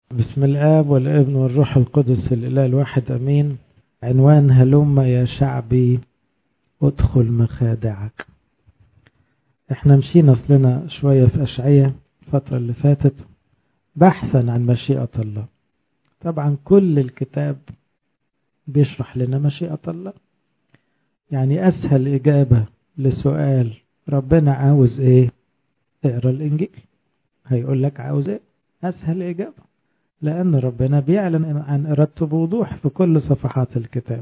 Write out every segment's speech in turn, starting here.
بسم الآب والابن والروح القدس الإله الواحد أمين عنوان هلم يا شعبي ادخل مخادعك احنا مشينا اصلنا شوية في أشعية الفترة اللي فاتت بحثا عن مشيئة الله طبعا كل الكتاب بيشرح لنا مشيئة الله يعني أسهل إجابة لسؤال ربنا عاوز إيه اقرأ الإنجيل هيقول لك عاوز إيه أسهل إجابة لأن ربنا بيعلن عن إرادته بوضوح في كل صفحات الكتاب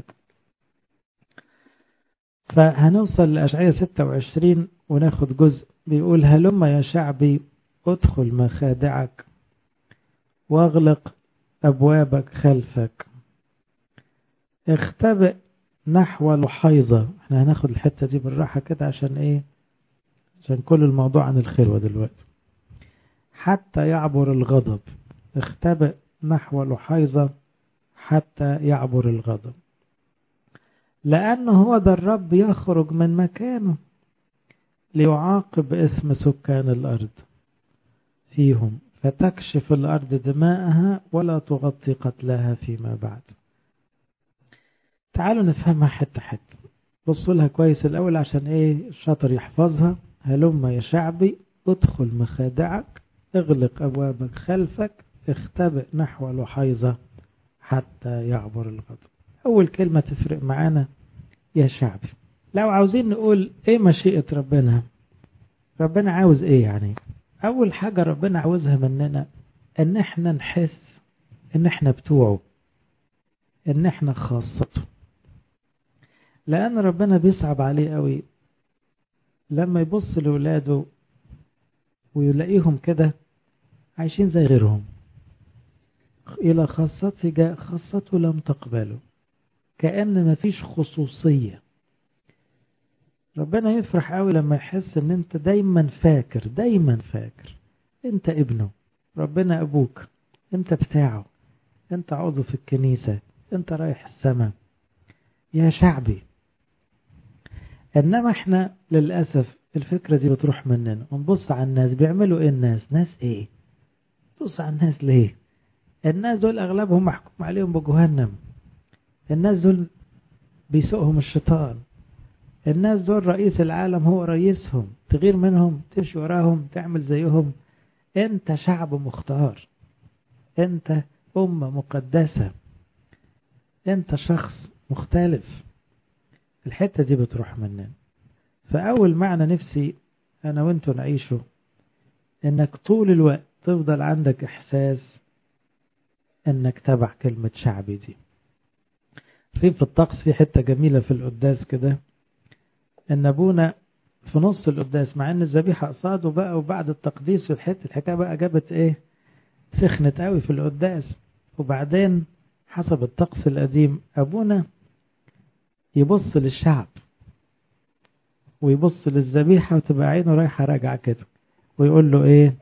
فهنوصل لأشعية 26 وناخد جزء بيقول هلم يا شعبي ادخل مخادعك واغلق أبوابك خلفك اختبئ نحو الحيضة احنا هناخد الحتة دي بالراحة كده عشان ايه عشان كل الموضوع عن الخلوة دلوقتي حتى يعبر الغضب اختبئ نحو الحيضة حتى يعبر الغضب لأنه هو ده الرب يخرج من مكانه ليعاقب إثم سكان الأرض فيهم فتكشف الأرض دماءها ولا تغطي قتلها فيما بعد تعالوا نفهمها حتة حتة بصوا لها كويس الأول عشان إيه الشاطر يحفظها هلم يا شعبي ادخل مخادعك اغلق أبوابك خلفك اختبئ نحو الحيضة حتى يعبر الغضب أول كلمة تفرق معانا يا شعبي لو عاوزين نقول إيه مشيئة ربنا ربنا عاوز إيه يعني أول حاجة ربنا عاوزها مننا إن إحنا نحس إن إحنا بتوعه إن إحنا خاصته لأن ربنا بيصعب عليه قوي لما يبص لولاده ويلاقيهم كده عايشين زي غيرهم إلى خاصته جاء خاصته لم تقبله كأن مفيش خصوصية ربنا يفرح قوي لما يحس ان انت دايما فاكر دايما فاكر انت ابنه ربنا ابوك انت بتاعه انت عضو في الكنيسة انت رايح السماء يا شعبي انما احنا للأسف الفكرة دي بتروح مننا ونبص على الناس بيعملوا ايه الناس ناس ايه بص على الناس ليه الناس دول اغلبهم محكوم عليهم بجهنم الناس دول بيسوقهم الشيطان الناس دول رئيس العالم هو رئيسهم تغير منهم تمشي وراهم تعمل زيهم انت شعب مختار انت أمة مقدسة انت شخص مختلف الحتة دي بتروح مننا فأول معنى نفسي أنا وانتو نعيشه انك طول الوقت تفضل عندك إحساس انك تبع كلمة شعبي دي في في الطقس في حتة جميلة في القداس كده ان ابونا في نص القداس مع ان الذبيحة قصاده بقى وبعد التقديس في الحتة الحكاية بقى جابت ايه سخنت قوي في القداس وبعدين حسب الطقس القديم ابونا يبص للشعب ويبص للذبيحة وتبقى عينه رايحة راجعة كده ويقول له ايه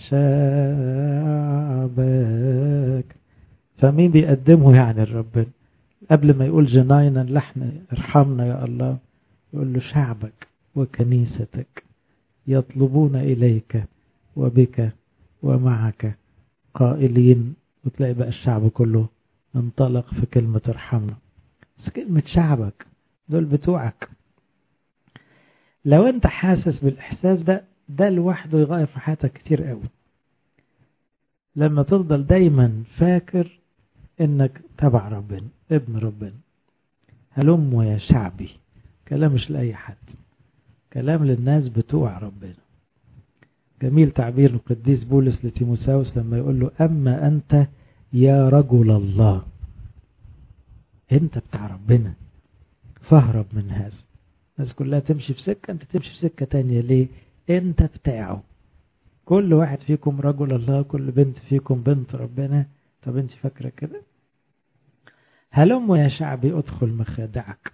شعبك فمين بيقدمه يعني الرب قبل ما يقول جناينا لحن ارحمنا يا الله يقول له شعبك وكنيستك يطلبون إليك وبك ومعك قائلين وتلاقي بقى الشعب كله انطلق في كلمة ارحمنا بس كلمة شعبك دول بتوعك لو انت حاسس بالإحساس ده ده لوحده يغير في حياتك كتير قوي لما تفضل دايما فاكر انك تبع ربنا ابن ربنا هلم يا شعبي كلام مش لأي حد كلام للناس بتوع ربنا جميل تعبير القديس بولس لتيموساوس لما يقول له أما أنت يا رجل الله أنت بتاع ربنا فاهرب من هذا الناس كلها تمشي في سكة أنت تمشي في سكة تانية ليه أنت بتاعه كل واحد فيكم رجل الله كل بنت فيكم بنت ربنا طب أنت فاكرة كده هلم يا شعبي ادخل مخادعك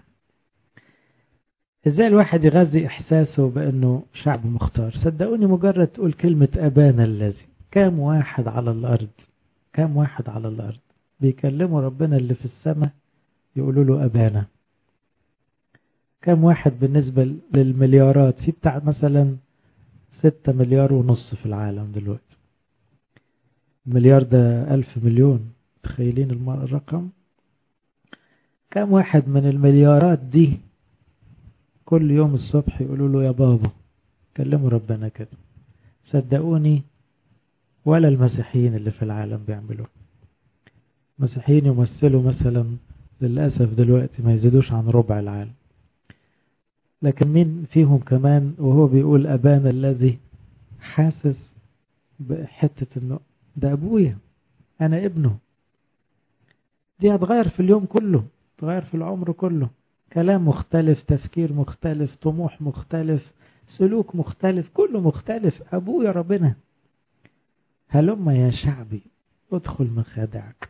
ازاي الواحد يغذي احساسه بانه شعب مختار صدقوني مجرد تقول كلمة ابانا الذي كام واحد على الارض كام واحد على الارض بيكلموا ربنا اللي في السماء يقولوا له ابانا كام واحد بالنسبة للمليارات في بتاع مثلا ستة مليار ونص في العالم دلوقتي المليار ده ألف مليون تخيلين الرقم كم واحد من المليارات دي كل يوم الصبح يقولوا له يا بابا كلموا ربنا كده صدقوني ولا المسيحيين اللي في العالم بيعملوا المسيحيين يمثلوا مثلا للأسف دلوقتي ما يزيدوش عن ربع العالم لكن مين فيهم كمان وهو بيقول أبانا الذي حاسس بحتة انه ده أبويا أنا ابنه دي هتغير في اليوم كله تغير في العمر كله كلام مختلف تفكير مختلف طموح مختلف سلوك مختلف كله مختلف أبويا ربنا هلم يا شعبي ادخل مخادعك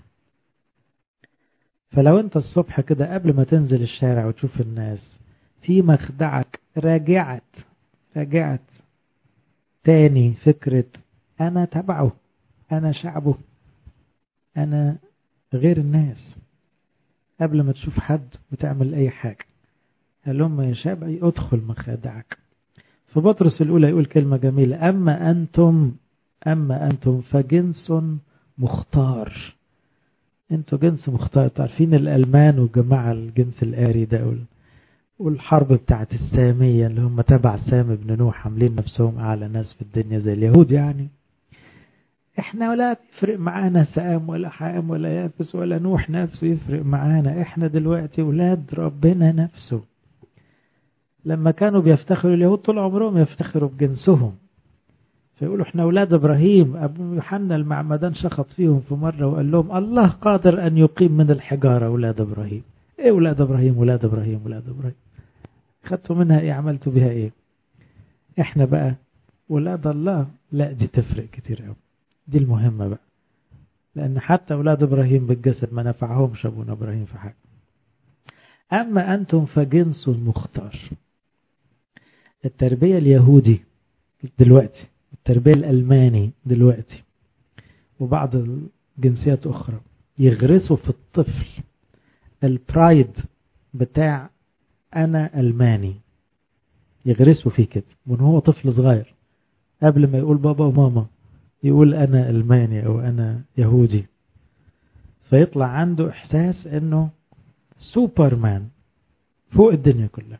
فلو انت الصبح كده قبل ما تنزل الشارع وتشوف الناس في مخدعك راجعت راجعت تاني فكرة أنا تبعه أنا شعبه أنا غير الناس قبل ما تشوف حد بتعمل أي حاجة هلم يا شعبي ادخل مخادعك في بطرس الأولى يقول كلمة جميلة أما أنتم أما أنتم فجنس مختار أنتوا جنس مختار تعرفين الألمان والجماعة الجنس الآري ده والحرب بتاعت السامية اللي هم تبع سام بن نوح عاملين نفسهم أعلى ناس في الدنيا زي اليهود يعني احنا ولا يفرق معانا سام ولا حام ولا يافس ولا نوح نفسه يفرق معانا احنا دلوقتي ولاد ربنا نفسه لما كانوا بيفتخروا اليهود طول عمرهم يفتخروا بجنسهم فيقولوا احنا اولاد ابراهيم ابو يوحنا المعمدان شخط فيهم في مره وقال لهم الله قادر ان يقيم من الحجاره اولاد ابراهيم ايه اولاد ابراهيم اولاد ابراهيم اولاد ابراهيم خدتوا منها ايه عملتوا بها ايه احنا بقى ولاد الله لا دي تفرق كتير قوي دي المهمه بقى لان حتى اولاد ابراهيم بالجسد ما نفعهمش ابونا ابراهيم في حاجه اما انتم فجنس مختار التربيه اليهودي دلوقتي التربية الألماني دلوقتي وبعض الجنسيات أخرى يغرسوا في الطفل البرايد بتاع أنا ألماني يغرسوا فيه كده من هو طفل صغير قبل ما يقول بابا وماما يقول أنا ألماني أو أنا يهودي فيطلع عنده إحساس أنه سوبرمان فوق الدنيا كلها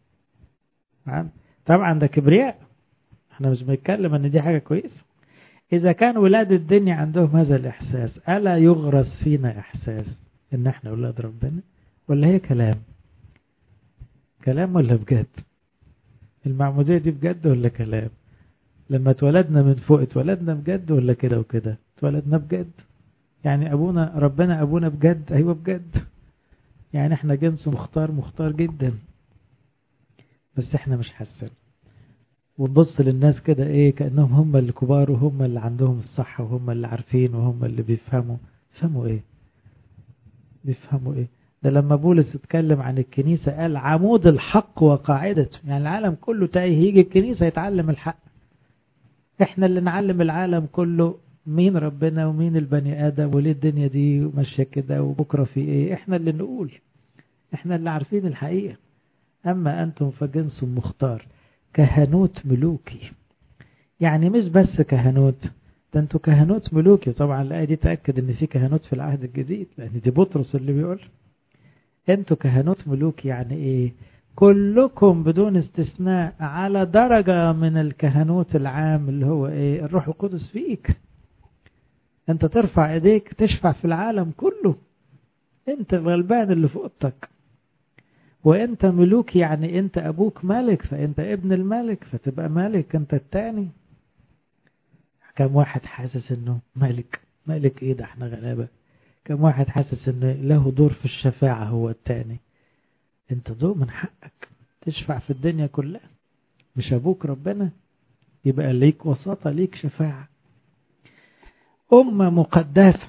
طبعا ده كبرياء احنا مش بنتكلم ان دي حاجة كويسة اذا كان ولاد الدنيا عندهم هذا الاحساس الا يغرس فينا احساس ان احنا ولاد ربنا ولا هي كلام كلام ولا بجد المعمودية دي بجد ولا كلام لما اتولدنا من فوق اتولدنا بجد ولا كده وكده اتولدنا بجد يعني ابونا ربنا ابونا بجد ايوه بجد يعني احنا جنس مختار مختار جدا بس احنا مش حاسين ونبص للناس كده ايه كأنهم هم اللي كبار وهم اللي عندهم الصح وهم اللي عارفين وهم اللي بيفهموا بيفهموا ايه بيفهموا ايه ده لما بولس اتكلم عن الكنيسة قال عمود الحق وقاعدته يعني العالم كله تايه يجي الكنيسة يتعلم الحق احنا اللي نعلم العالم كله مين ربنا ومين البني ادم وليه الدنيا دي ماشيه كده وبكره في ايه احنا اللي نقول احنا اللي عارفين الحقيقه اما انتم فجنس مختار كهنوت ملوكي يعني مش بس كهنوت ده انتوا كهنوت ملوكي طبعا الآية دي تأكد ان في كهنوت في العهد الجديد لأن دي بطرس اللي بيقول انتوا كهنوت ملوكي يعني ايه كلكم بدون استثناء على درجة من الكهنوت العام اللي هو ايه الروح القدس فيك انت ترفع ايديك تشفع في العالم كله انت الغلبان اللي في اوضتك وانت ملوك يعني انت ابوك ملك فانت ابن الملك فتبقى ملك انت التاني كم واحد حاسس انه ملك ملك ايه ده احنا غلابة كم واحد حاسس انه له دور في الشفاعة هو التاني انت دور من حقك تشفع في الدنيا كلها مش ابوك ربنا يبقى ليك وساطة ليك شفاعة أمة مقدسة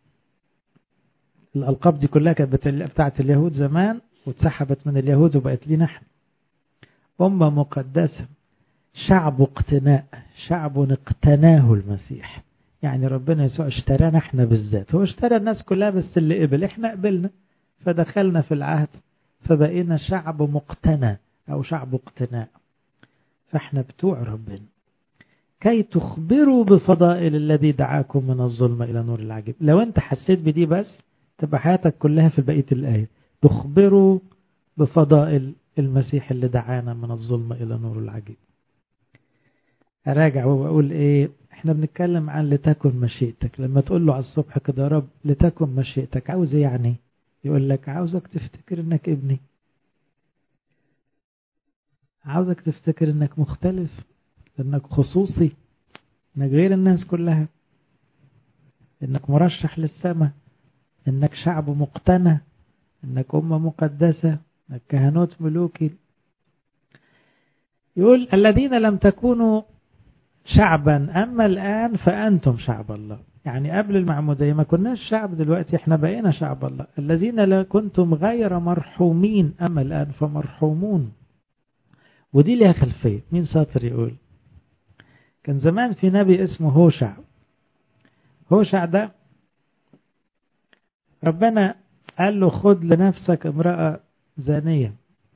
الألقاب دي كلها كانت بتاعت اليهود زمان واتسحبت من اليهود وبقت لينا احنا أمة مقدسة شعب اقتناء شعب اقتناه المسيح يعني ربنا يسوع اشترانا احنا بالذات هو اشترى الناس كلها بس اللي قبل احنا قبلنا فدخلنا في العهد فبقينا شعب مقتنى او شعب اقتناء فاحنا بتوع ربنا كي تخبروا بفضائل الذي دعاكم من الظلمة إلى نور العجيب لو أنت حسيت بدي بس تبقى حياتك كلها في بقية الآية تخبروا بفضائل المسيح اللي دعانا من الظلمة إلى نور العجيب أراجع وأقول إيه إحنا بنتكلم عن لتكن مشيئتك لما تقول له على الصبح كده يا رب لتكن مشيئتك عاوز إيه يعني يقول لك عاوزك تفتكر إنك ابني عاوزك تفتكر إنك مختلف إنك خصوصي إنك غير الناس كلها إنك مرشح للسماء إنك شعب مقتنى إنك أمة مقدسة إنك كهنوت ملوكي يقول الذين لم تكونوا شعبا أما الآن فأنتم شعب الله يعني قبل المعمودية ما كناش شعب دلوقتي احنا بقينا شعب الله الذين لا كنتم غير مرحومين أما الآن فمرحومون ودي ليها خلفية مين ساطر يقول كان زمان في نبي اسمه هوشع هوشع ده ربنا قال له خد لنفسك امرأة زانية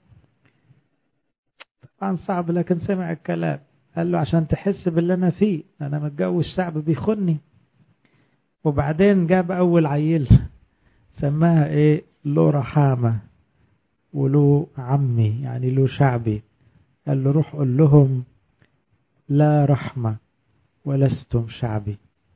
طبعا صعب لكن سمع الكلام قال له عشان تحس باللي انا فيه انا متجوز شعب بيخني وبعدين جاب اول عيل سماها ايه له رحامة وله عمي يعني له شعبي قال له روح قول لهم لا رحمة ولستم شعبي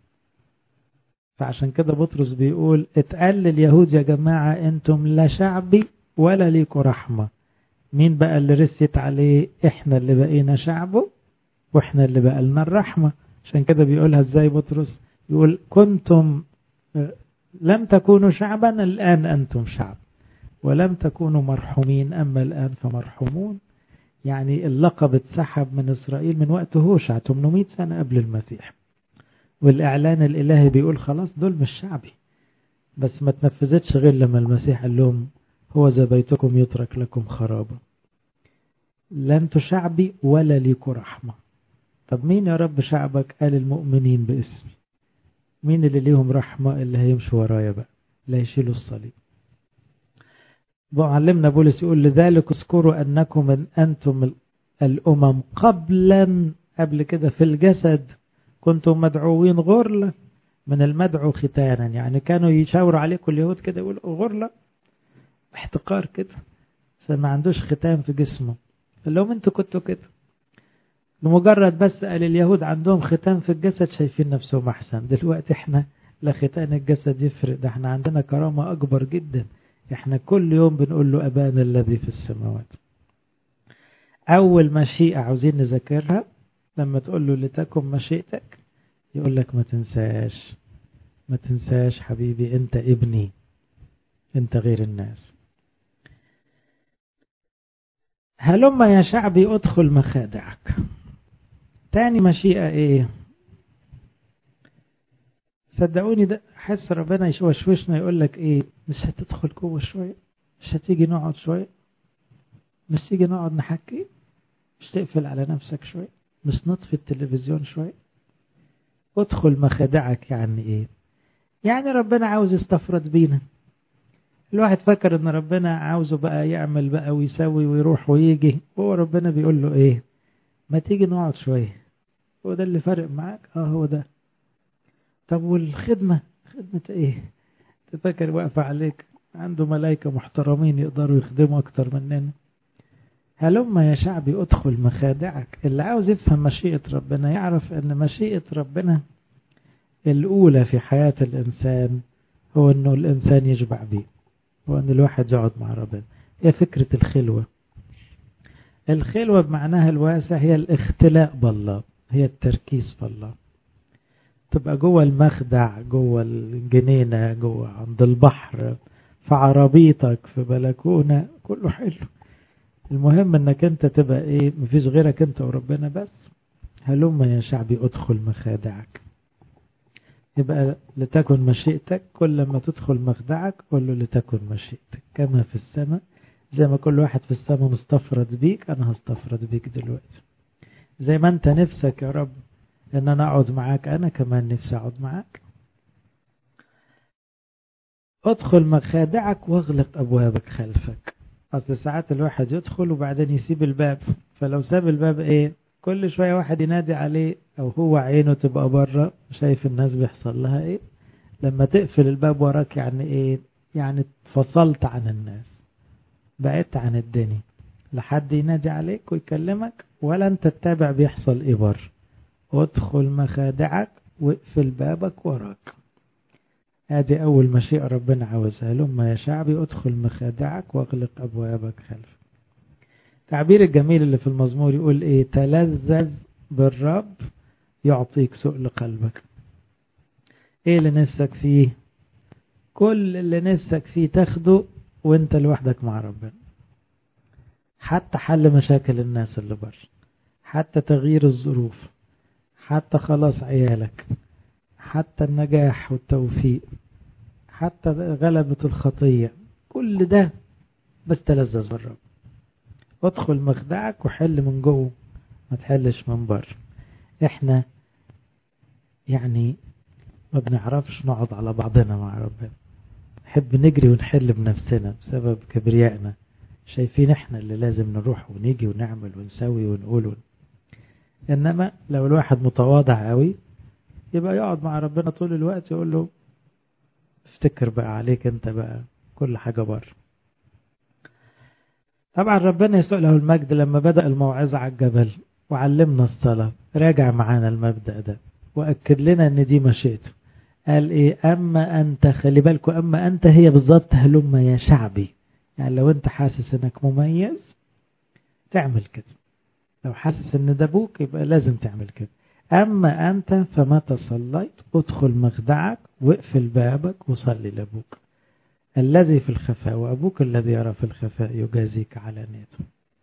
فعشان كده بطرس بيقول اتقال لليهود يا جماعة انتم لا شعبي ولا ليكوا رحمة مين بقى اللي رست عليه احنا اللي بقينا شعبه واحنا اللي بقى لنا الرحمة عشان كده بيقولها ازاي بطرس يقول كنتم لم تكونوا شعبا الآن أنتم شعب ولم تكونوا مرحومين أما الآن فمرحومون يعني اللقب اتسحب من إسرائيل من وقت هوشع 800 سنة قبل المسيح والإعلان الإلهي بيقول خلاص دول مش شعبي بس ما تنفذتش غير لما المسيح قال لهم هو ذا بيتكم يترك لكم خرابا لا انتوا شعبي ولا ليكوا رحمة طب مين يا رب شعبك قال المؤمنين باسمي مين اللي ليهم رحمة اللي هيمشوا ورايا بقى اللي هيشيلوا الصليب معلمنا بولس يقول لذلك اذكروا أنكم من أنتم الأمم قبلا قبل كده في الجسد كنتم مدعوين غرلة من المدعو ختانا يعني كانوا يشاوروا عليكم اليهود كده يقولوا غرلة احتقار كده عشان ما عندوش ختان في جسمه قال لهم انتوا كنتوا كده بمجرد بس قال اليهود عندهم ختان في الجسد شايفين نفسهم احسن دلوقتي احنا لا ختان الجسد يفرق ده احنا عندنا كرامة اكبر جدا احنا كل يوم بنقول له ابانا الذي في السماوات اول مشيئة عاوزين نذاكرها لما تقول له لتكن مشيئتك يقول لك ما تنساش ما تنساش حبيبي انت ابني انت غير الناس هلما يا شعبي ادخل مخادعك تاني مشيئة ايه صدقوني ده حس ربنا يشوشوشنا يقول لك ايه مش هتدخل جوه شوية مش هتيجي نقعد شوية مش تيجي نقعد نحكي مش تقفل على نفسك شوية مش نطفي التلفزيون شوية ادخل مخادعك يعني ايه يعني ربنا عاوز يستفرد بينا الواحد فكر ان ربنا عاوزه بقى يعمل بقى ويسوي ويروح ويجي هو ربنا بيقول له ايه ما تيجي نقعد شوية هو ده اللي فارق معاك اه هو ده طب والخدمة خدمة ايه تفكر واقفة عليك عنده ملايكة محترمين يقدروا يخدموا اكتر مننا هلما يا شعبي ادخل مخادعك اللي عاوز يفهم مشيئة ربنا يعرف ان مشيئة ربنا الاولى في حياة الانسان هو انه الانسان يشبع بيه هو ان الواحد يقعد مع ربنا هي فكرة الخلوة الخلوة بمعناها الواسع هي الاختلاء بالله هي التركيز بالله تبقى جوه المخدع جوه الجنينة جوه عند البحر في عربيتك في بلكونة كله حلو المهم انك انت تبقى ايه مفيش غيرك انت وربنا بس هلم يا شعبي ادخل مخادعك يبقى لتكن مشيئتك كل ما تدخل مخدعك قول له لتكن مشيئتك كما في السماء زي ما كل واحد في السماء مستفرد بيك انا هستفرد بيك دلوقتي زي ما انت نفسك يا رب ان انا اقعد معاك انا كمان نفسي اقعد معاك ادخل مخادعك واغلق ابوابك خلفك اصل ساعات الواحد يدخل وبعدين يسيب الباب فلو ساب الباب ايه كل شوية واحد ينادي عليه أو هو عينه تبقى بره شايف الناس بيحصل لها إيه لما تقفل الباب وراك يعني إيه يعني اتفصلت عن الناس بعدت عن الدنيا لحد ينادي عليك ويكلمك ولا انت تتابع بيحصل ايه بره ادخل مخادعك واقفل بابك وراك ادي اول مشيئة ربنا عاوزها لما يا شعبي ادخل مخادعك واغلق ابوابك خلفك التعبير الجميل اللي في المزمور يقول ايه تلذذ بالرب يعطيك سؤل قلبك ايه اللي نفسك فيه كل اللي نفسك فيه تاخده وانت لوحدك مع ربنا حتى حل مشاكل الناس اللي بره حتى تغيير الظروف حتى خلاص عيالك حتى النجاح والتوفيق حتى غلبة الخطية كل ده بس تلذذ بالرب ادخل مخدعك وحل من جوه ما تحلش من بره احنا يعني ما بنعرفش نقعد على بعضنا مع ربنا نحب نجري ونحل بنفسنا بسبب كبريائنا شايفين احنا اللي لازم نروح ونيجي ونعمل ونسوي ونقول ون... انما لو الواحد متواضع قوي يبقى يقعد مع ربنا طول الوقت يقول له افتكر بقى عليك انت بقى كل حاجة بره طبعا ربنا يسوع له المجد لما بدأ الموعظة على الجبل وعلمنا الصلاة راجع معانا المبدأ ده وأكد لنا ان دي مشيئته قال ايه اما انت خلي بالكم اما انت هي بالظبط هلم يا شعبي يعني لو انت حاسس انك مميز تعمل كده لو حاسس ان ده ابوك يبقى لازم تعمل كده اما انت فمتى صليت ادخل مخدعك واقفل بابك وصلي لابوك الذي في الخفاء وابوك الذي يرى في الخفاء يجازيك على نيته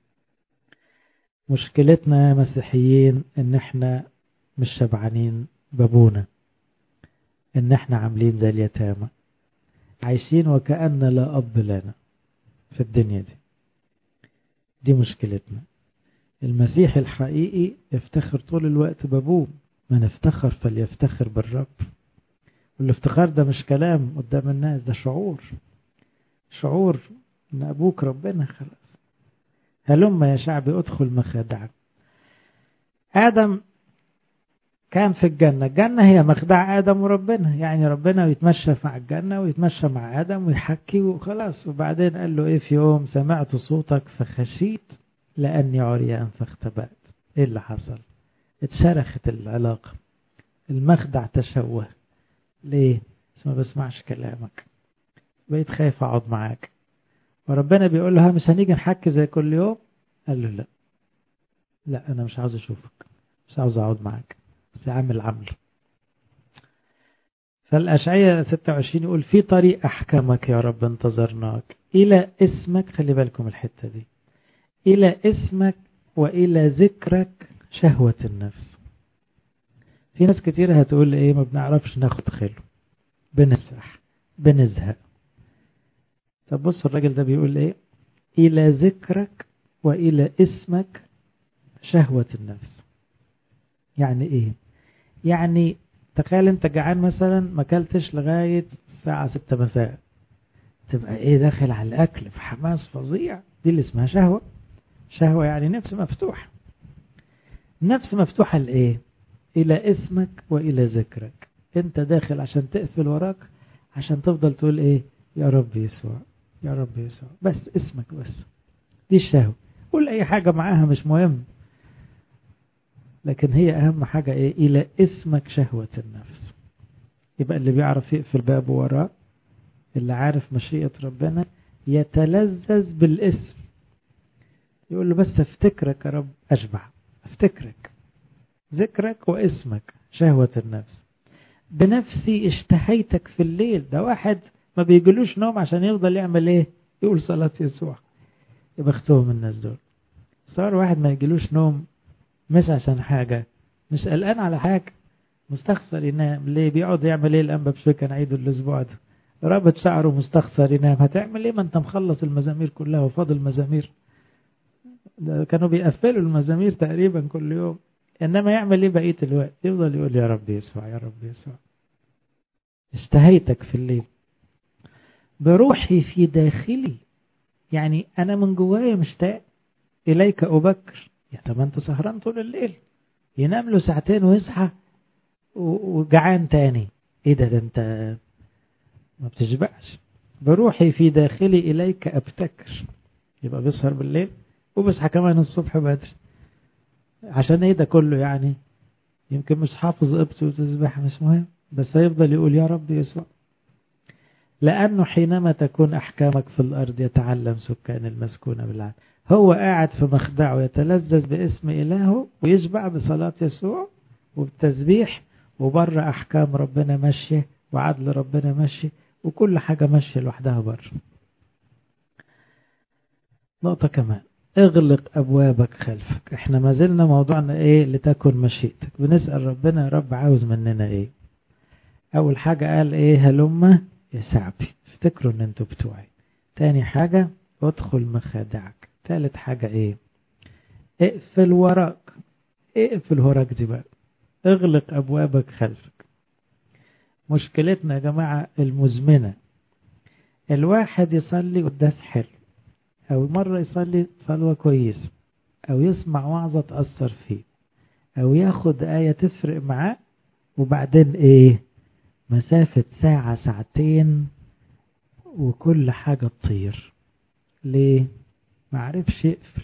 مشكلتنا يا مسيحيين ان احنا مش شبعانين بابونا ان احنا عاملين زي اليتامى عايشين وكأن لا اب لنا في الدنيا دي دي مشكلتنا المسيح الحقيقي يفتخر طول الوقت بابوه من افتخر فليفتخر بالرب والافتخار ده مش كلام قدام الناس ده شعور شعور ان ابوك ربنا خلاص هلم يا شعبي ادخل مخادعك ادم كان في الجنة الجنة هي مخدع آدم وربنا يعني ربنا يتمشى مع الجنة ويتمشى مع آدم ويحكي وخلاص وبعدين قال له إيه في يوم سمعت صوتك فخشيت لأني عريان فاختبأت إيه اللي حصل اتشرخت العلاقة المخدع تشوه ليه بس ما بسمعش كلامك بقيت خايف أقعد معاك وربنا بيقول له مش هنيجي نحكي زي كل يوم قال له لا لا أنا مش عاوز أشوفك مش عاوز أقعد معاك بس عامل عمل فالأشعية 26 يقول في طريق أحكامك يا رب انتظرناك إلى اسمك خلي بالكم الحتة دي إلى اسمك وإلى ذكرك شهوة النفس في ناس كتير هتقول إيه ما بنعرفش ناخد خلو بنسرح بنزهق طب بص الراجل ده بيقول إيه إلى ذكرك وإلى اسمك شهوة النفس يعني إيه يعني تخيل انت جعان مثلا ما اكلتش لغاية الساعة ستة مساء تبقى ايه داخل على الاكل في حماس فظيع دي اللي اسمها شهوة شهوة يعني نفس مفتوحة نفس مفتوحة لايه الى اسمك والى ذكرك انت داخل عشان تقفل وراك عشان تفضل تقول ايه يا رب يسوع يا رب يسوع بس اسمك بس دي الشهوة قول اي حاجة معاها مش مهم لكن هي أهم حاجة إيه إلى اسمك شهوة النفس يبقى اللي بيعرف يقفل بابه وراه اللي عارف مشيئة ربنا يتلذذ بالاسم يقول له بس افتكرك يا رب أشبع افتكرك ذكرك واسمك شهوة النفس بنفسي اشتهيتك في الليل ده واحد ما بيجلوش نوم عشان يفضل يعمل ايه يقول صلاة يسوع يبقى اختهم الناس دول صار واحد ما يجلوش نوم مش عشان حاجة مش قلقان على حاجة مستخسر ينام ليه بيقعد يعمل ايه الانبا بشوي كان عيد الاسبوع ده رابط شعره مستخسر ينام هتعمل ايه ما انت مخلص المزامير كلها وفاضل مزامير ده كانوا بيقفلوا المزامير تقريبا كل يوم انما يعمل ايه بقيه الوقت يفضل يقول يا رب يسوع يا رب يسوع اشتهيتك في الليل بروحي في داخلي يعني انا من جوايا مشتاق اليك ابكر يا طب انت سهران طول الليل ينام له ساعتين ويصحى وجعان تاني ايه ده ده انت ما بتشبعش بروحي في داخلي اليك ابتكر يبقى بيسهر بالليل وبيصحى كمان الصبح بدري عشان ايه ده كله يعني يمكن مش حافظ قبس وتسبح مش مهم بس هيفضل يقول يا رب يسوع لأنه حينما تكون أحكامك في الأرض يتعلم سكان المسكونة بالعدل هو قاعد في مخدعه يتلذذ باسم إلهه ويشبع بصلاة يسوع وبالتسبيح وبره أحكام ربنا ماشية وعدل ربنا ماشي وكل حاجة ماشية لوحدها بره نقطة كمان اغلق أبوابك خلفك احنا ما زلنا موضوعنا ايه لتكن مشيئتك بنسأل ربنا يا رب عاوز مننا ايه أول حاجة قال ايه هلم يا شعبي افتكروا ان انتوا بتوعي تاني حاجة ادخل مخادعك تالت حاجة ايه اقفل وراك اقفل وراك دي بقى اغلق ابوابك خلفك مشكلتنا يا جماعة المزمنة الواحد يصلي قداس حلو او مرة يصلي صلوة كويسة او يسمع وعظة تأثر فيه او ياخد آية تفرق معاه وبعدين ايه مسافة ساعة ساعتين وكل حاجة تطير ليه معرفش يقفل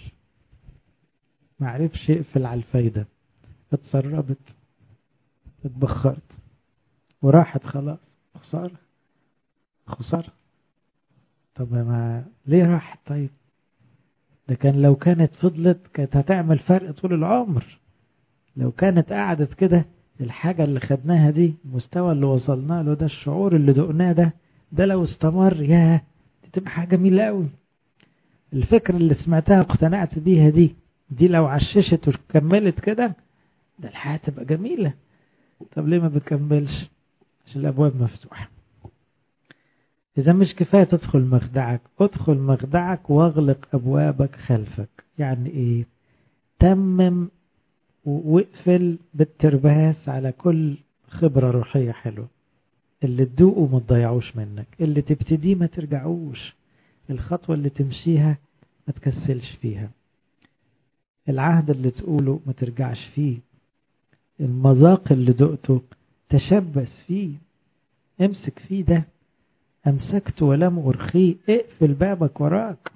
معرفش يقفل على الفايدة اتسربت اتبخرت وراحت خلاص خسارة خسارة طب ما ليه راحت طيب ده كان لو كانت فضلت كانت هتعمل فرق طول العمر لو كانت قعدت كده الحاجة اللي خدناها دي المستوى اللي وصلنا له ده الشعور اللي دقناه ده ده لو استمر ياه دي تبقى حاجة جميلة قوي الفكرة اللي سمعتها واقتنعت بيها دي دي لو عششت وكملت كده ده الحياة تبقى جميلة طب ليه ما بتكملش عشان الأبواب مفتوحة إذا مش كفاية تدخل مخدعك ادخل مخدعك واغلق أبوابك خلفك يعني إيه تمم واقفل بالترباس على كل خبرة روحية حلوة اللي تدوقه ما تضيعوش منك اللي تبتديه ما ترجعوش الخطوة اللي تمشيها ما تكسلش فيها العهد اللي تقوله ما ترجعش فيه المذاق اللي دقته تشبث فيه امسك فيه ده أمسكت ولم أرخيه اقفل بابك وراك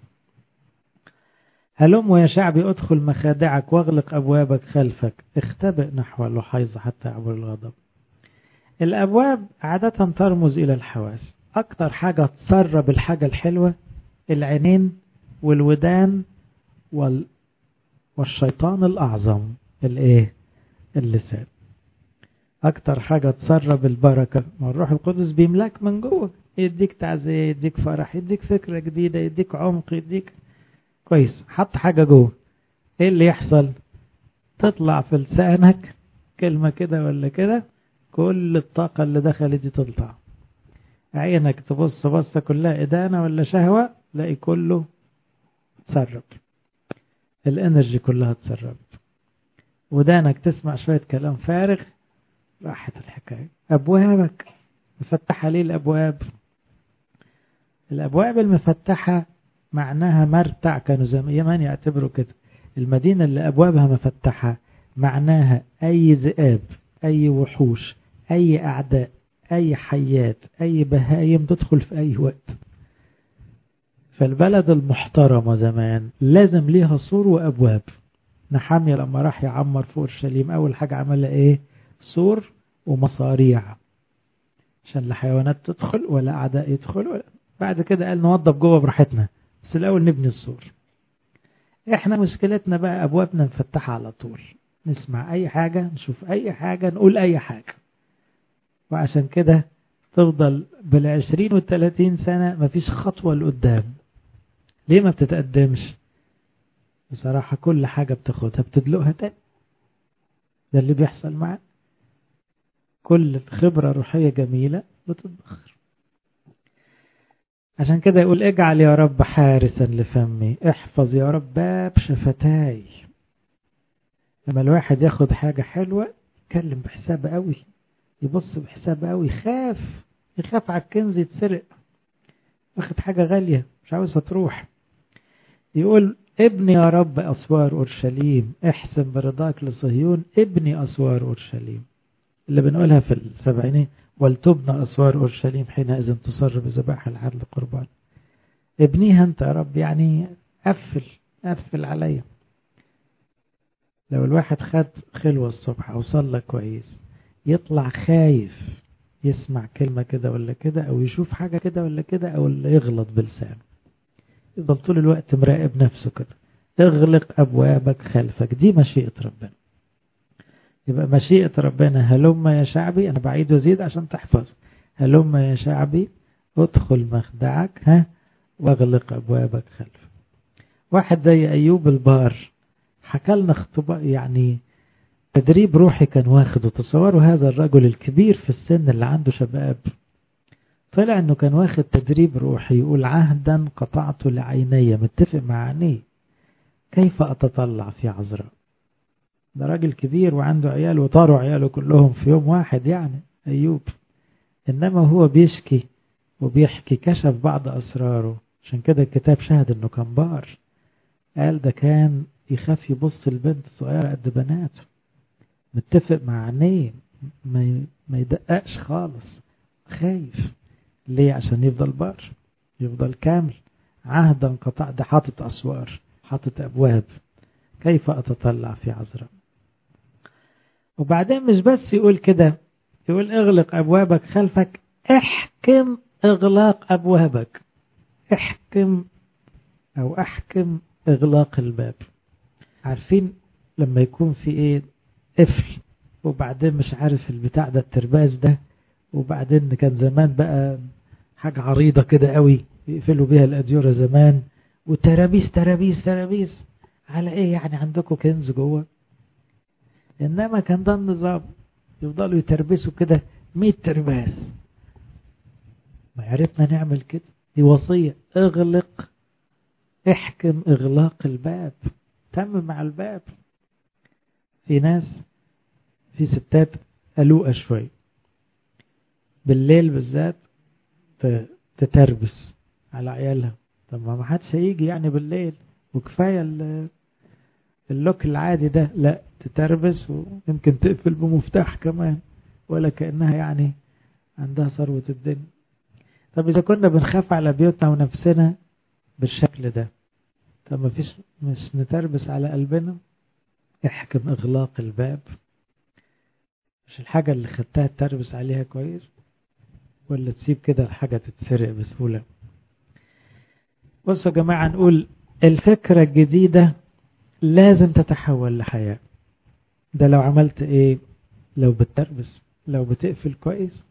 هلم يا شعبي ادخل مخادعك واغلق أبوابك خلفك اختبئ نحو اللحيظ حتى يعبر الغضب الأبواب عادة ترمز إلى الحواس أكتر حاجة تسرب الحاجة الحلوة العينين والودان وال... والشيطان الأعظم الإيه اللسان أكتر حاجة تسرب البركة ما الروح القدس بيملاك من جوه يديك تعزية يديك فرح يديك فكرة جديدة يديك عمق يديك كويس حط حاجة جوه ايه اللي يحصل تطلع في لسانك كلمة كده ولا كده كل الطاقة اللي دخلت دي تطلع عينك تبص بصة كلها إدانة ولا شهوة تلاقي كله تسرب الانرجي كلها تسربت ودانك تسمع شوية كلام فارغ راحت الحكاية أبوابك مفتحة ليه الأبواب الأبواب المفتحة معناها مرتع كانوا زمان يعتبروا كده المدينة اللي أبوابها مفتحة معناها أي ذئاب أي وحوش أي أعداء أي حيات أي بهايم تدخل في أي وقت فالبلد المحترمة زمان لازم ليها سور وأبواب نحامية لما راح يعمر في أورشليم أول حاجة عملها إيه سور ومصاريع عشان لا حيوانات تدخل ولا أعداء يدخلوا بعد كده قال نوضب جوه براحتنا بس الأول نبني السور احنا مشكلتنا بقى أبوابنا مفتحة على طول نسمع أي حاجة نشوف أي حاجة نقول أي حاجة وعشان كده تفضل بالعشرين والثلاثين سنة مفيش خطوة لقدام ليه ما بتتقدمش بصراحة كل حاجة بتاخدها بتدلقها تاني ده اللي بيحصل معانا كل خبرة روحية جميلة بتتبخر عشان كده يقول اجعل يا رب حارسا لفمي احفظ يا رب باب شفتاي لما الواحد ياخد حاجة حلوة يتكلم بحساب قوي يبص بحساب قوي يخاف يخاف على الكنز يتسرق واخد حاجة غالية مش عاوزها تروح يقول ابني يا رب أسوار أورشليم احسن برضاك لصهيون ابني أسوار أورشليم اللي بنقولها في السبعينين ولتبنى أسوار أورشليم حينئذ تصر بذبائح العدل قربان ابنيها أنت يا رب يعني قفل قفل عليا لو الواحد خد خلوة الصبح أو صلى كويس يطلع خايف يسمع كلمة كده ولا كده أو يشوف حاجة كده ولا كده أو اللي يغلط بلسانه يفضل طول الوقت مراقب نفسه كده اغلق أبوابك خلفك دي مشيئة ربنا يبقى مشيئة ربنا هلم يا شعبي أنا بعيد وزيد عشان تحفظ هلم يا شعبي ادخل مخدعك ها واغلق أبوابك خلفك واحد زي أيوب البار حكى لنا اختبار يعني تدريب روحي كان واخده تصوروا هذا الرجل الكبير في السن اللي عنده شباب طلع انه كان واخد تدريب روحي يقول عهدا قطعت لعيني متفق مع عينيه كيف اتطلع في عذراء ده راجل كبير وعنده عيال وطاروا عياله كلهم في يوم واحد يعني ايوب انما هو بيشكي وبيحكي كشف بعض اسراره عشان كده الكتاب شهد انه كان بار قال ده كان يخاف يبص البنت صغيرة قد بناته متفق مع عينيه ما ما يدققش خالص خايف ليه عشان يفضل بار يفضل كامل عهدا قطع ده حاطط أسوار حاطط أبواب كيف أتطلع في عذراء وبعدين مش بس يقول كده يقول اغلق أبوابك خلفك احكم اغلاق أبوابك احكم أو احكم اغلاق الباب عارفين لما يكون في ايه قفل وبعدين مش عارف البتاع ده الترباز ده وبعدين كان زمان بقى حاجة عريضة كده قوي يقفلوا بيها الأديرة زمان وترابيس ترابيس ترابيس على ايه يعني عندكم كنز جوه انما كان ده النظام يفضلوا يتربسوا كده 100 ترباس ما عرفنا نعمل كده دي وصية اغلق احكم اغلاق الباب تم مع الباب في ناس في ستات قلوقة شوي بالليل بالذات تتربس على عيالها طب ما حدش هيجي يعني بالليل وكفاية اللوك العادي ده لا تتربس ويمكن تقفل بمفتاح كمان ولا كأنها يعني عندها ثروة الدنيا طب إذا كنا بنخاف على بيوتنا ونفسنا بالشكل ده طب ما فيش مش نتربس على قلبنا احكم اغلاق الباب مش الحاجة اللي خدتها تربس عليها كويس ولا تسيب كده الحاجة تتسرق بسهولة بصوا يا جماعة نقول الفكرة الجديدة لازم تتحول لحياة ده لو عملت ايه لو بتربس لو بتقفل كويس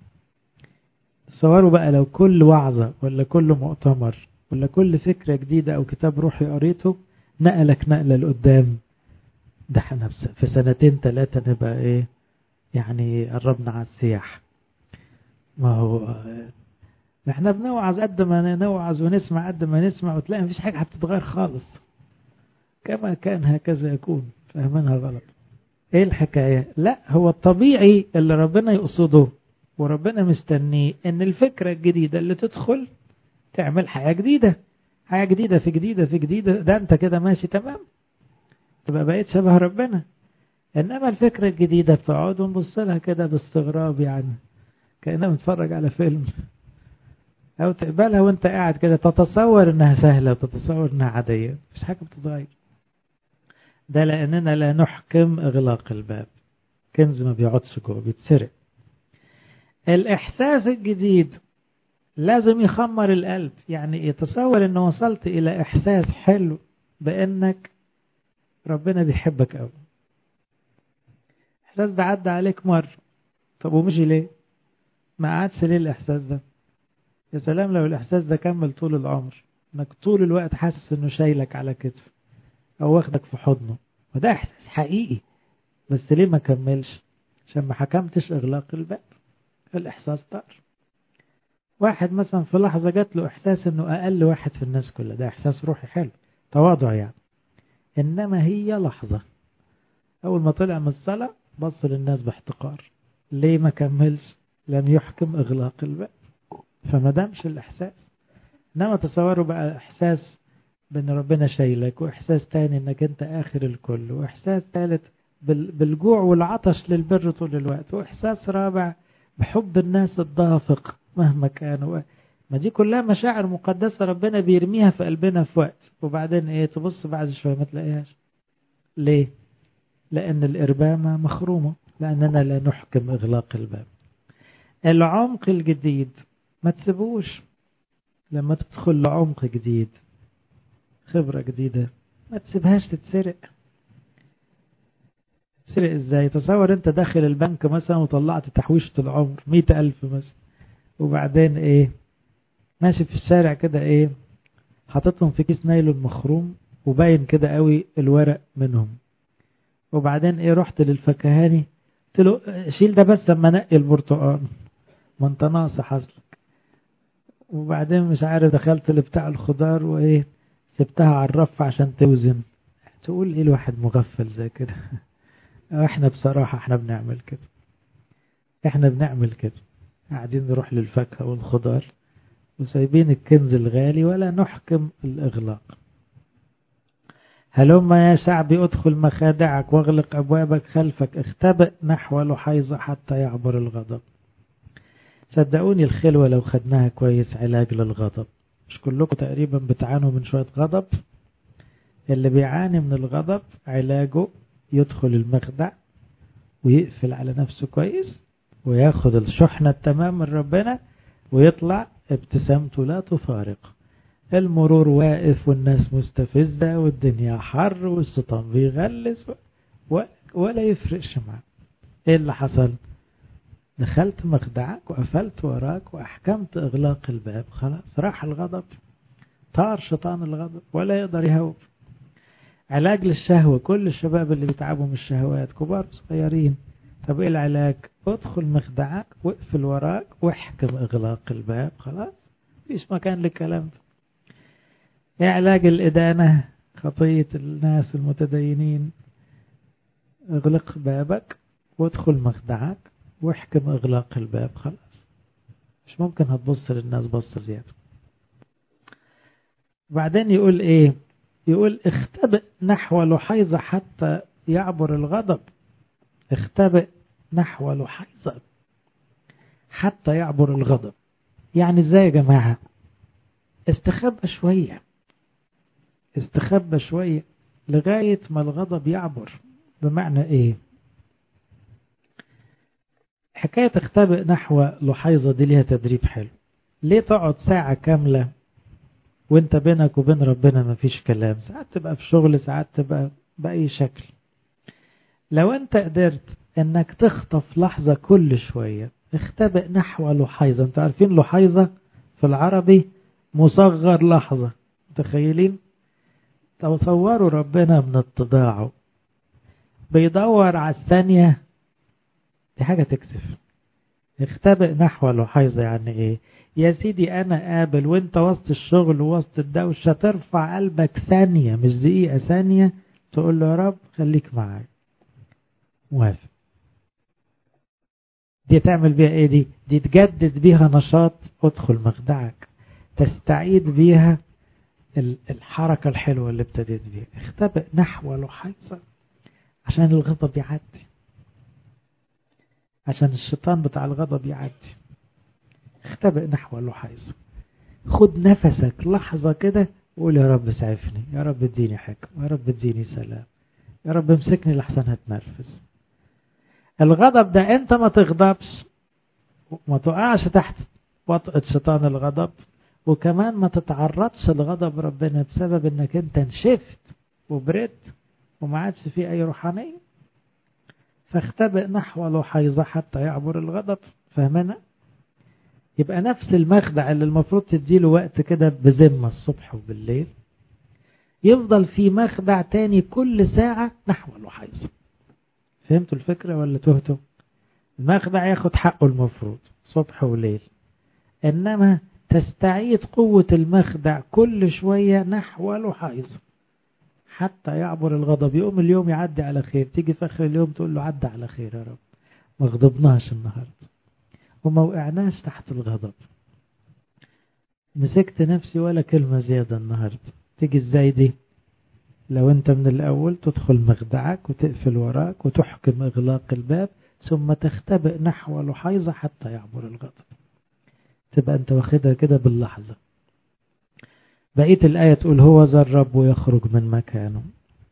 تصوروا بقى لو كل وعظة ولا كل مؤتمر ولا كل فكرة جديدة أو كتاب روحي قريته نقلك نقلة لقدام ده احنا في سنتين ثلاثة نبقى ايه يعني قربنا على السياح ما هو احنا بنوعظ قد ما نوعظ ونسمع قد ما نسمع وتلاقي مفيش حاجة هتتغير خالص كما كان هكذا يكون فاهمينها غلط ايه الحكاية لا هو الطبيعي اللي ربنا يقصده وربنا مستنيه ان الفكرة الجديدة اللي تدخل تعمل حياة جديدة حياة جديدة في جديدة في جديدة ده انت كده ماشي تمام تبقى بقيت شبه ربنا انما الفكرة الجديدة بتقعد ونبص لها كده باستغراب يعني كأنها بتتفرج على فيلم او تقبلها وانت قاعد كده تتصور انها سهلة وتتصور انها عادية مش حاجة بتتغير ده لاننا لا نحكم اغلاق الباب كنز ما بيقعدش جوه بيتسرق الاحساس الجديد لازم يخمر القلب يعني يتصور ان وصلت الى احساس حلو بانك ربنا بيحبك قوي الاحساس ده عدى عليك مرة طب ومشي ليه ما قعدش ليه الاحساس ده يا سلام لو الاحساس ده كمل طول العمر انك طول الوقت حاسس انه شايلك على كتفه او واخدك في حضنه وده احساس حقيقي بس ليه ما كملش عشان ما حكمتش اغلاق الباب الاحساس طار واحد مثلا في لحظة جات له إحساس إنه أقل واحد في الناس كلها ده إحساس روحي حلو تواضع يعني إنما هي لحظة أول ما طلع من الصلاة بص للناس باحتقار ليه ما كملش لم يحكم إغلاق الباب فما دامش الإحساس إنما تصوروا بقى إحساس بان ربنا شايلك واحساس تاني انك انت اخر الكل واحساس ثالث بالجوع والعطش للبر طول الوقت واحساس رابع بحب الناس الضافق مهما كانوا ما دي كلها مشاعر مقدسة ربنا بيرميها في قلبنا في وقت وبعدين ايه تبص بعد شوية ما تلاقيهاش ليه لأن الإربامة مخرومة لأننا لا نحكم إغلاق الباب العمق الجديد ما تسيبوش لما تدخل لعمق جديد خبرة جديدة ما تسيبهاش تتسرق تسرق ازاي تصور انت داخل البنك مثلا وطلعت تحويشة العمر مئة ألف مثلا وبعدين ايه ماشي في الشارع كده ايه حاططهم في كيس نايلون مخروم وباين كده قوي الورق منهم وبعدين ايه رحت للفكهاني قلت له شيل ده بس لما نقي البرتقال ما انت ناقص حصلك وبعدين مش عارف دخلت لبتاع الخضار وايه سبتها على الرف عشان توزن تقول ايه الواحد مغفل زي كده احنا بصراحة احنا بنعمل كده احنا بنعمل كده قاعدين نروح للفاكهة والخضار وسايبين الكنز الغالي ولا نحكم الإغلاق هلما يا شعبي ادخل مخادعك واغلق أبوابك خلفك اختبئ نحو لحيظة حتى يعبر الغضب صدقوني الخلوة لو خدناها كويس علاج للغضب مش كلكم تقريبا بتعانوا من شوية غضب اللي بيعاني من الغضب علاجه يدخل المخدع ويقفل على نفسه كويس وياخد الشحنة التمام من ربنا ويطلع ابتسامته لا تفارق المرور واقف والناس مستفزة والدنيا حر والشيطان بيغلس ولا يفرقش معاه ايه اللي حصل دخلت مخدعك وقفلت وراك واحكمت اغلاق الباب خلاص راح الغضب طار شيطان الغضب ولا يقدر يهوب علاج للشهوة كل الشباب اللي بيتعبوا من الشهوات كبار صغيرين طب ايه العلاج ادخل مخدعك واقفل وراك واحكم اغلاق الباب خلاص مفيش مكان للكلام ده ايه علاج الادانة خطية الناس المتدينين اغلق بابك وادخل مخدعك واحكم اغلاق الباب خلاص مش ممكن هتبص للناس بصة زيادة بعدين يقول ايه يقول اختبئ نحو لحيظة حتى يعبر الغضب اختبئ نحو لحيظة حتى يعبر الغضب يعني ازاي يا جماعة استخبى شوية استخبى شوية لغاية ما الغضب يعبر بمعنى ايه حكاية اختبئ نحو لحيظة دي ليها تدريب حلو ليه تقعد ساعة كاملة وانت بينك وبين ربنا مفيش كلام ساعات تبقى في شغل ساعات تبقى بأي شكل لو انت قدرت انك تخطف لحظة كل شوية اختبئ نحو لحيظة انت عارفين لحيظة في العربي مصغر لحظة متخيلين تصوروا ربنا من اتضاعه بيدور على الثانية دي حاجة تكسف اختبئ نحو لحيظة يعني ايه يا سيدي انا قابل وانت وسط الشغل ووسط الدوشة ترفع قلبك ثانية مش دقيقة ثانية تقول له يا رب خليك معايا موافق دي تعمل بيها ايه دي دي تجدد بيها نشاط ادخل مخدعك تستعيد بيها الحركة الحلوة اللي ابتديت بيها اختبئ نحو لحيظة عشان الغضب يعدي عشان الشيطان بتاع الغضب يعدي اختبئ نحو لحيظة خد نفسك لحظة كده وقول يا رب سعفني يا رب اديني حكم يا رب اديني سلام يا رب امسكني لحسن هتنرفز الغضب ده انت ما تغضبش وما تقعش تحت وطأة شيطان الغضب وكمان ما تتعرضش لغضب ربنا بسبب انك انت نشفت وبردت وما عادش فيه اي روحانية فاختبئ نحو لحيظة حتى يعبر الغضب فهمنا يبقى نفس المخدع اللي المفروض تديله وقت كده بذمة الصبح وبالليل يفضل في مخدع تاني كل ساعة نحو لحيظة فهمتوا الفكرة ولا تهتوا المخدع ياخد حقه المفروض صبح وليل إنما تستعيد قوة المخدع كل شوية نحو لحيظة حتى يعبر الغضب يقوم اليوم يعدي على خير تيجي في آخر اليوم تقول له عدى على خير يا رب ما غضبناش النهاردة وما وقعناش تحت الغضب مسكت نفسي ولا كلمة زيادة النهاردة تيجي ازاي دي لو انت من الاول تدخل مخدعك وتقفل وراك وتحكم اغلاق الباب ثم تختبئ نحو لحيظة حتى يعبر الغضب تبقى انت واخدها كده باللحظة بقية الآية تقول هو ذا الرب يخرج من مكانه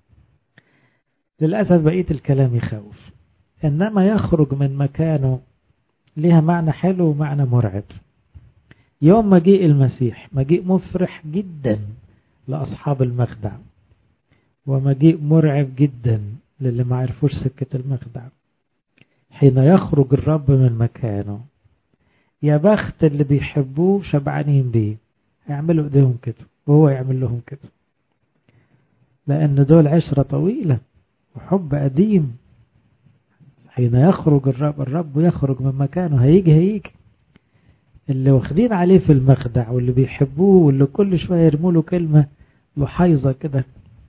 للأسف بقية الكلام يخوف إنما يخرج من مكانه لها معنى حلو ومعنى مرعب يوم مجيء المسيح مجيء مفرح جدا لأصحاب المخدع ومجيء مرعب جدا للي ما عرفوش سكة المخدع حين يخرج الرب من مكانه يا بخت اللي بيحبوه شبعانين بيه هيعملوا ايديهم كده وهو يعمل لهم كده لأن دول عشرة طويلة وحب قديم حين يخرج الرب الرب يخرج من مكانه هيجي هيجي اللي واخدين عليه في المخدع واللي بيحبوه واللي كل شوية يرموا له كلمة لحيظة كده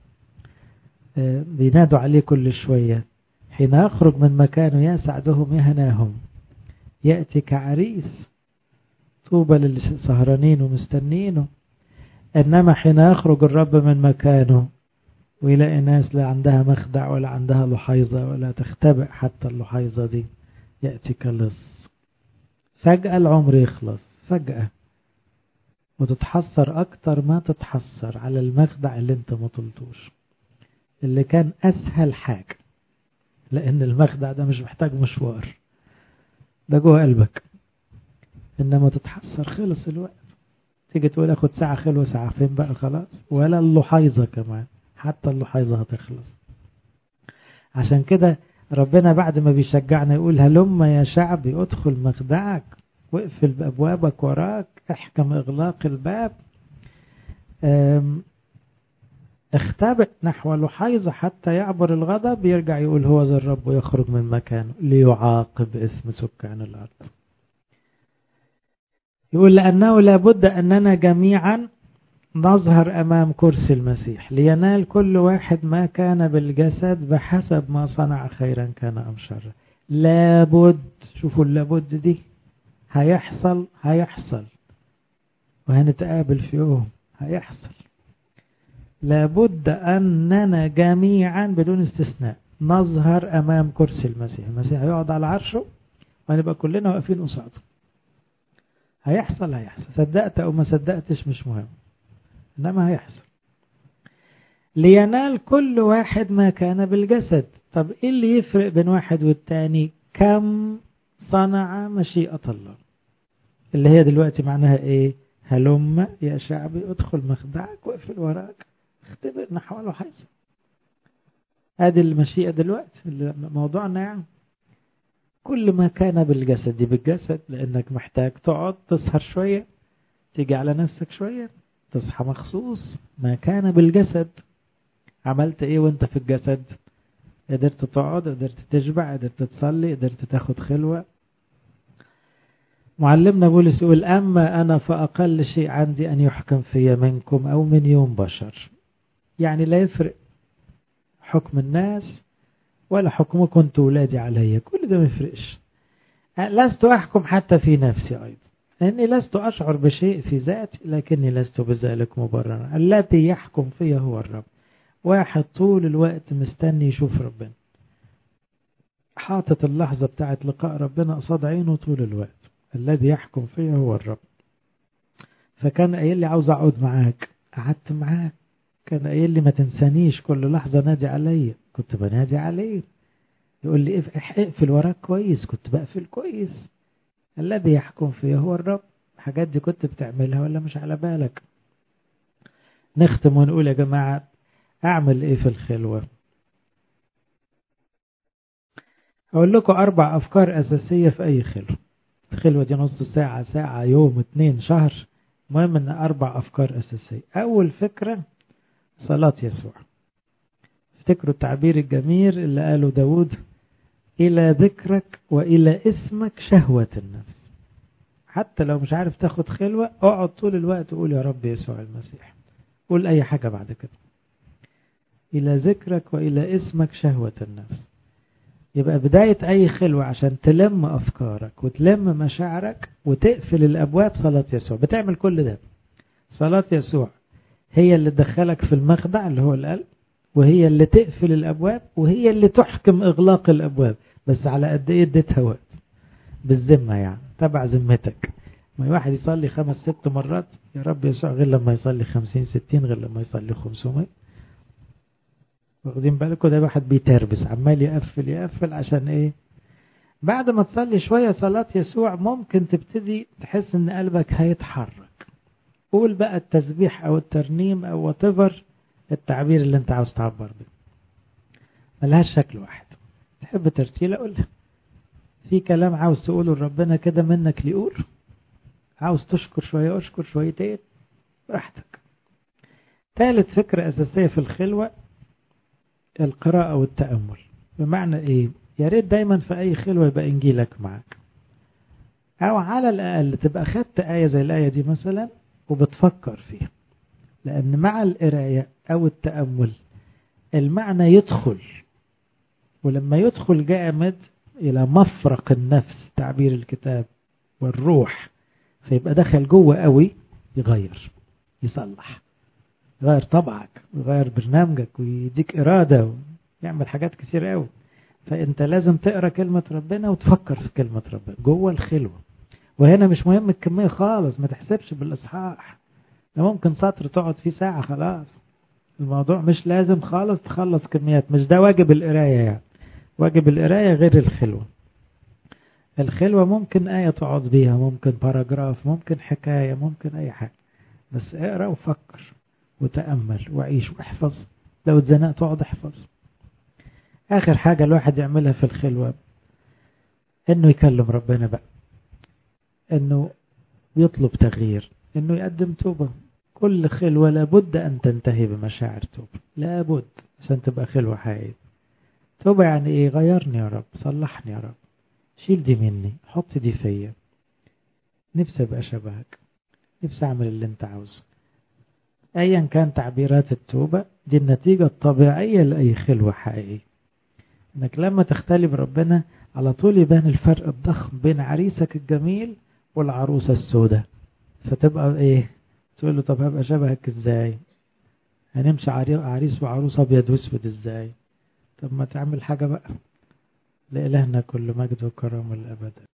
بينادوا عليه كل شوية حين يخرج من مكانه يسعدهم يهناهم يأتي كعريس طوبى للسهرانين ومستنينه إنما حين يخرج الرب من مكانه ويلاقي ناس لا عندها مخدع ولا عندها لحيظة ولا تختبئ حتى اللحيظة دي يأتي كلص فجأة العمر يخلص فجأة وتتحسر أكتر ما تتحسر على المخدع اللي انت ما طلتوش اللي كان أسهل حاجة لأن المخدع ده مش محتاج مشوار ده جوه قلبك إنما تتحسر خلص الوقت تيجي تقول اخد ساعة خلوة ساعة فين بقى خلاص ولا اللحيظة كمان حتى اللحيظة هتخلص عشان كده ربنا بعد ما بيشجعنا يقول هلم يا شعبي ادخل مخدعك واقفل أبوابك وراك احكم إغلاق الباب اختبئ نحو لحيظة حتى يعبر الغضب يرجع يقول هو ذا الرب يخرج من مكانه ليعاقب إثم سكان الأرض يقول لأنه لابد أننا جميعا نظهر أمام كرسي المسيح لينال كل واحد ما كان بالجسد بحسب ما صنع خيرا كان أم شرا لابد شوفوا اللابد دي هيحصل هيحصل وهنتقابل في يوم هيحصل لابد أننا جميعا بدون استثناء نظهر أمام كرسي المسيح المسيح يقعد على عرشه وهنبقى كلنا واقفين قصاده هيحصل هيحصل صدقت أو ما صدقتش مش مهم إنما هيحصل لينال كل واحد ما كان بالجسد طب إيه اللي يفرق بين واحد والتاني كم صنع مشيئة الله اللي هي دلوقتي معناها إيه هلم يا شعبي ادخل مخدعك واقفل وراك اختبر نحو لحيظة ادي المشيئة دلوقتي موضوعنا يعني كل ما كان بالجسد دي بالجسد لانك محتاج تقعد تسهر شوية تيجي على نفسك شوية تصحى مخصوص ما كان بالجسد عملت ايه وانت في الجسد قدرت تقعد قدرت تشبع قدرت تصلي قدرت تاخد خلوة معلمنا بولس يقول أما أنا فأقل شيء عندي أن يحكم في منكم أو من يوم بشر يعني لا يفرق حكم الناس ولا حكمكم انتوا ولادي عليا كل ده ما يفرقش لست أحكم حتى في نفسي أيضا لأني لست أشعر بشيء في ذاتي لكني لست بذلك مبررا الذي يحكم فيا هو الرب واحد طول الوقت مستني يشوف ربنا حاطط اللحظة بتاعت لقاء ربنا قصاد عينه طول الوقت الذي يحكم فيا هو الرب فكان قايل لي عاوز اقعد معاك قعدت معاك كان قايل لي ما تنسانيش كل لحظة نادي عليا كنت بنادي عليه يقول لي اقفل وراك كويس كنت بقفل كويس الذي يحكم فيا هو الرب الحاجات دي كنت بتعملها ولا مش على بالك نختم ونقول يا جماعة اعمل ايه في الخلوة اقول لكم اربع افكار اساسية في اي خلوة الخلوة دي نص ساعة ساعة يوم اتنين شهر المهم ان اربع افكار اساسية اول فكرة صلاة يسوع افتكروا التعبير الجميل اللي قاله داود الى ذكرك والى اسمك شهوة النفس حتى لو مش عارف تاخد خلوة اقعد طول الوقت قول يا رب يسوع المسيح قول اي حاجة بعد كده الى ذكرك والى اسمك شهوة النفس يبقى بداية أي خلوة عشان تلم أفكارك وتلم مشاعرك وتقفل الأبواب صلاة يسوع بتعمل كل ده صلاة يسوع هي اللي تدخلك في المخدع اللي هو القلب وهي اللي تقفل الأبواب وهي اللي تحكم إغلاق الأبواب بس على قد إيه اديتها وقت بالذمة يعني تبع ذمتك ما واحد يصلي خمس ست مرات يا رب يسوع غير لما يصلي خمسين ستين غير لما يصلي خمسمائة واخدين بالكم ده واحد بيتربس عمال يقفل يقفل عشان ايه بعد ما تصلي شوية صلاة يسوع ممكن تبتدي تحس ان قلبك هيتحرك قول بقى التسبيح او الترنيم او واتيفر التعبير اللي انت عاوز تعبر بيه ملهاش شكل واحد تحب ترتيل اقولها في كلام عاوز تقوله لربنا كده منك ليقول عاوز تشكر شوية اشكر شويتين براحتك ثالث فكرة أساسية في الخلوة القراءة والتأمل بمعنى إيه يا ريت دايما في أي خلوة يبقى إنجيلك معك أو على الأقل تبقى خدت آية زي الآية دي مثلا وبتفكر فيها لأن مع القراية أو التأمل المعنى يدخل ولما يدخل جامد إلى مفرق النفس تعبير الكتاب والروح فيبقى دخل جوه قوي يغير يصلح يغير طبعك ويغير برنامجك ويديك إرادة ويعمل حاجات كتير قوي فأنت لازم تقرأ كلمة ربنا وتفكر في كلمة ربنا جوه الخلوة وهنا مش مهم الكمية خالص ما تحسبش بالإصحاح ده ممكن سطر تقعد فيه ساعة خلاص الموضوع مش لازم خالص تخلص كميات مش ده واجب القراية يعني واجب القراية غير الخلوة الخلوة ممكن آية تقعد بيها ممكن باراجراف ممكن حكاية ممكن أي حاجة بس اقرأ وفكر وتأمل وعيش واحفظ لو اتزنقت اقعد احفظ آخر حاجة الواحد يعملها في الخلوة إنه يكلم ربنا بقى إنه يطلب تغيير إنه يقدم توبة كل خلوة لابد أن تنتهي بمشاعر توبة لابد عشان تبقى خلوة حقيقية توبة يعني إيه غيرني يا رب صلحني يا رب شيل دي مني حط دي فيا نفسي أبقى شبهك نفسي أعمل اللي أنت عاوزه أيا كان تعبيرات التوبة دي النتيجة الطبيعية لأي خلوة حقيقية إنك لما تختلي بربنا على طول يبان الفرق الضخم بين عريسك الجميل والعروسة السوداء فتبقى إيه تقول له طب هبقى شبهك إزاي هنمشي عريس وعروس أبيض وأسود إزاي طب ما تعمل حاجة بقى لإلهنا كل مجد وكرم الأبد